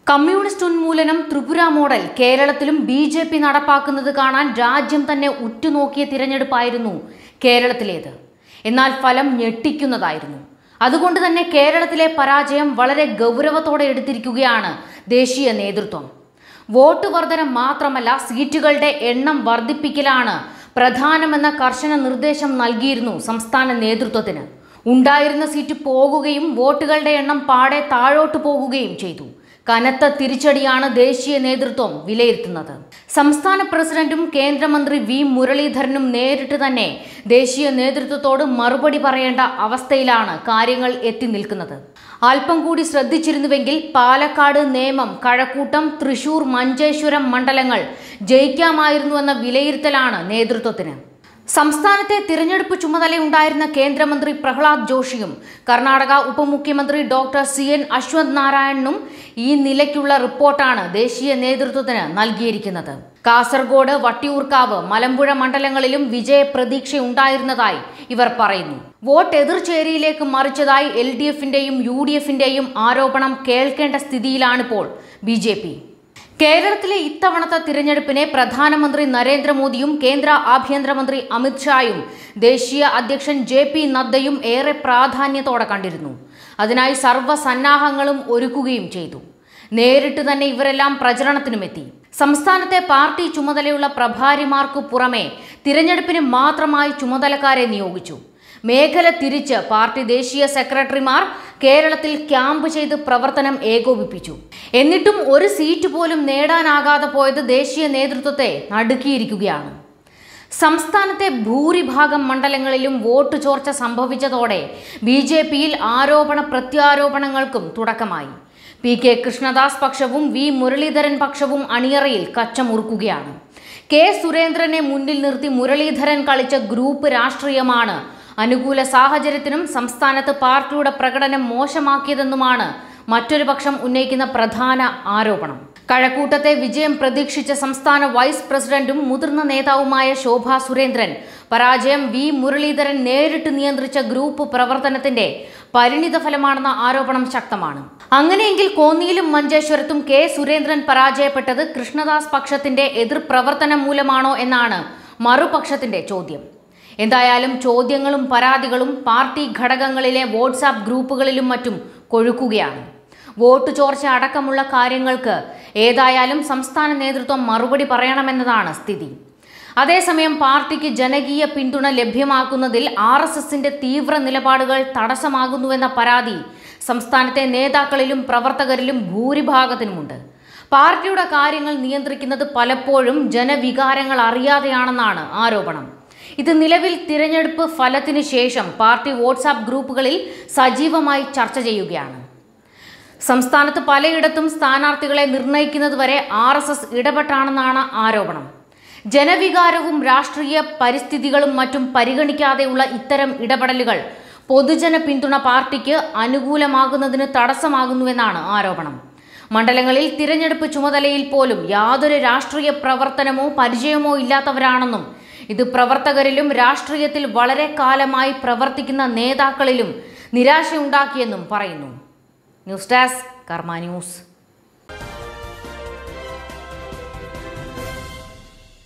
communist ഉന്മൂലനം Tripura model കേരളത്തിലും B J P നടപ്പാക്കുന്നത് കാണാൻ രാജ്യം തന്നെ ഉറ്റുനോക്കിയ തിരഞ്ഞെടുപ്പായിരുന്നു കേരളത്തിലേത് എന്നാൽ ഫലം ഞെട്ടിക്കുന്നതായിരുന്നു അതുകൊണ്ട് തന്നെ കേരളത്തിലെ പരാജയം വളരെ ഗൗരവത്തോടെ എടുത്തിരിക്കുകയാണ് ദേശീയ നേതൃത്വം വോട്ട് വർധന മാത്രമല്ല സീറ്റുകളുടെ എണ്ണം വർദ്ധിപ്പിക്കലാണ് പ്രധാനമെന്ന കർശന നിർദ്ദേശം നൽകിയിരുന്നു സംസ്ഥാന നേതൃത്വത്തിന് ഉണ്ടായിരുന്ന സീറ്റ് പോകുകയും വോട്ടുകളുടെ എണ്ണം പാടെ താഴോട്ട് പോകുകയും ചെയ്തു കനത്ത തിരിച്ചടിയാണ് ദേശീയ നേതൃത്വം വിലയിരുത്തുന്നത് സംസ്ഥാന പ്രസിഡന്റും കേന്ദ്രമന്ത്രി വി മുരളീധരനും നേരിട്ട് തന്നെ ദേശീയ നേതൃത്വത്തോട് മറുപടി പറയേണ്ട അവസ്ഥയിലാണ് കാര്യങ്ങൾ എത്തി നിൽക്കുന്നത് അല്പം കൂടി ശ്രദ്ധിച്ചിരുന്നുവെങ്കിൽ പാലക്കാട് നേമം കഴക്കൂട്ടം തൃശൂർ മഞ്ചേശ്വരം മണ്ഡലങ്ങൾ ജയിക്കാമായിരുന്നുവെന്ന വിലയിരുത്തലാണ് നേതൃത്വത്തിന് സംസ്ഥാനത്തെ തിരഞ്ഞെടുപ്പ് ചുമതലയുണ്ടായിരുന്ന കേന്ദ്രമന്ത്രി പ്രഹ്ലാദ് ജോഷിയും കർണാടക ഉപമുഖ്യമന്ത്രി ഡോക്ടർ സി എൻ അശ്വന്ത് നാരായണനും ഈ നിലയ്ക്കുള്ള റിപ്പോർട്ടാണ് ദേശീയ നേതൃത്വത്തിന് നൽകിയിരിക്കുന്നത് കാസർഗോഡ് വട്ടിയൂർക്കാവ് മലമ്പുഴ മണ്ഡലങ്ങളിലും വിജയ പ്രതീക്ഷയുണ്ടായിരുന്നതായി ഇവർ പറയുന്നു വോട്ട് എതിർചേരിയിലേക്ക് മറിച്ചതായി എൽ ഡി എഫിന്റെയും യു ഡി എഫിന്റെയും ആരോപണം കേൾക്കേണ്ട സ്ഥിതിയിലാണിപ്പോൾ ബി ജെ പി കേരളത്തിലെ ഇത്തവണത്തെ തിരഞ്ഞെടുപ്പിനെ പ്രധാനമന്ത്രി നരേന്ദ്രമോദിയും കേന്ദ്ര ആഭ്യന്തരമന്ത്രി അമിത്ഷായും ദേശീയ അധ്യക്ഷൻ ജെ പി നദ്ദയും ഏറെ പ്രാധാന്യത്തോടെ കണ്ടിരുന്നു അതിനായി സർവ്വസന്നാഹങ്ങളും ഒരുക്കുകയും ചെയ്തു നേരിട്ട് തന്നെ ഇവരെല്ലാം പ്രചരണത്തിനുമെത്തി സംസ്ഥാനത്തെ പാർട്ടി ചുമതലയുള്ള പ്രഭാരിമാർക്കു പുറമെ തിരഞ്ഞെടുപ്പിന് മാത്രമായി ചുമതലക്കാരെ നിയോഗിച്ചു മേഖല തിരിച്ച് പാർട്ടി ദേശീയ സെക്രട്ടറിമാർ കേരളത്തിൽ ക്യാമ്പ് ചെയ്ത് പ്രവർത്തനം ഏകോപിപ്പിച്ചു എന്നിട്ടും ഒരു സീറ്റ് പോലും നേടാനാകാതെ പോയത് ദേശീയ നേതൃത്വത്തെ നടുക്കിയിരിക്കുകയാണ് സംസ്ഥാനത്തെ ഭൂരിഭാഗം മണ്ഡലങ്ങളിലും വോട്ട് ചോർച്ച സംഭവിച്ചതോടെ ബി ജെ പിയിൽ ആരോപണ പ്രത്യാരോപണങ്ങൾക്കും തുടക്കമായി പി കെ കൃഷ്ണദാസ് പക്ഷവും വി മുരളീധരൻ പക്ഷവും അണിയറയിൽ കച്ചമുറുക്കുകയാണ് കെ സുരേന്ദ്രനെ മുന്നിൽ നിർത്തി മുരളീധരൻ കളിച്ച ഗ്രൂപ്പ് രാഷ്ട്രീയമാണ് അനുകൂല സാഹചര്യത്തിനും സംസ്ഥാനത്ത് പാർട്ടിയുടെ പ്രകടനം മോശമാക്കിയതെന്നുമാണ് മറ്റൊരു പക്ഷം ഉന്നയിക്കുന്ന പ്രധാന ആരോപണം കഴക്കൂട്ടത്തെ വിജയം പ്രതീക്ഷിച്ച സംസ്ഥാന വൈസ് പ്രസിഡന്റും മുതിർന്ന നേതാവുമായ ശോഭ സുരേന്ദ്രൻ പരാജയം വി മുരളീധരൻ നേരിട്ട് നിയന്ത്രിച്ച ഗ്രൂപ്പ് പ്രവർത്തനത്തിന്റെ പരിണിത ഫലമാണെന്ന ആരോപണം ശക്തമാണ് അങ്ങനെയെങ്കിൽ കോന്നിയിലും മഞ്ചേശ്വരത്തും കെ സുരേന്ദ്രൻ പരാജയപ്പെട്ടത് കൃഷ്ണദാസ് പക്ഷത്തിന്റെ എതിർപ്രവർത്തനം മൂലമാണോ എന്നാണ് മറുപക്ഷത്തിന്റെ ചോദ്യം എന്തായാലും ചോദ്യങ്ങളും പരാതികളും പാർട്ടി ഘടകങ്ങളിലെ വാട്സാപ്പ് ഗ്രൂപ്പുകളിലും മറ്റും കൊഴുക്കുകയാണ് വോട്ട് ചോർച്ച അടക്കമുള്ള കാര്യങ്ങൾക്ക് ഏതായാലും സംസ്ഥാന നേതൃത്വം മറുപടി പറയണമെന്നതാണ് സ്ഥിതി അതേസമയം പാർട്ടിക്ക് ജനകീയ പിന്തുണ ലഭ്യമാക്കുന്നതിൽ ആർ എസ് എസിന്റെ തീവ്ര നിലപാടുകൾ തടസ്സമാകുന്നുവെന്ന പരാതി സംസ്ഥാനത്തെ നേതാക്കളിലും പ്രവർത്തകരിലും ഭൂരിഭാഗത്തിനുമുണ്ട് പാർട്ടിയുടെ കാര്യങ്ങൾ നിയന്ത്രിക്കുന്നത് പലപ്പോഴും ജനവികാരങ്ങൾ അറിയാതെയാണെന്നാണ് ആരോപണം ഇത് നിലവിൽ തിരഞ്ഞെടുപ്പ് ഫലത്തിനു ശേഷം പാർട്ടി വാട്സാപ്പ് ഗ്രൂപ്പുകളിൽ സജീവമായി ചർച്ച ചെയ്യുകയാണ് സംസ്ഥാനത്ത് പലയിടത്തും സ്ഥാനാർത്ഥികളെ നിർണയിക്കുന്നതുവരെ ആർ എസ് എസ് ഇടപെട്ടാണെന്നാണ് ആരോപണം ജനവികാരവും രാഷ്ട്രീയ പരിസ്ഥിതികളും മറ്റും പരിഗണിക്കാതെയുള്ള ഇത്തരം ഇടപെടലുകൾ പൊതുജന പിന്തുണ പാർട്ടിക്ക് അനുകൂലമാകുന്നതിന് തടസ്സമാകുന്നുവെന്നാണ് ആരോപണം മണ്ഡലങ്ങളിൽ തിരഞ്ഞെടുപ്പ് ചുമതലയിൽ പോലും യാതൊരു രാഷ്ട്രീയ പ്രവർത്തനമോ പരിചയമോ ഇല്ലാത്തവരാണെന്നും ഇത് പ്രവർത്തകരിലും രാഷ്ട്രീയത്തിൽ വളരെ കാലമായി പ്രവർത്തിക്കുന്ന നേതാക്കളിലും നിരാശയുണ്ടാക്കിയെന്നും പറയുന്നു ന്യൂസ് ഡെസ്ക് കർമ്മ ന്യൂസ്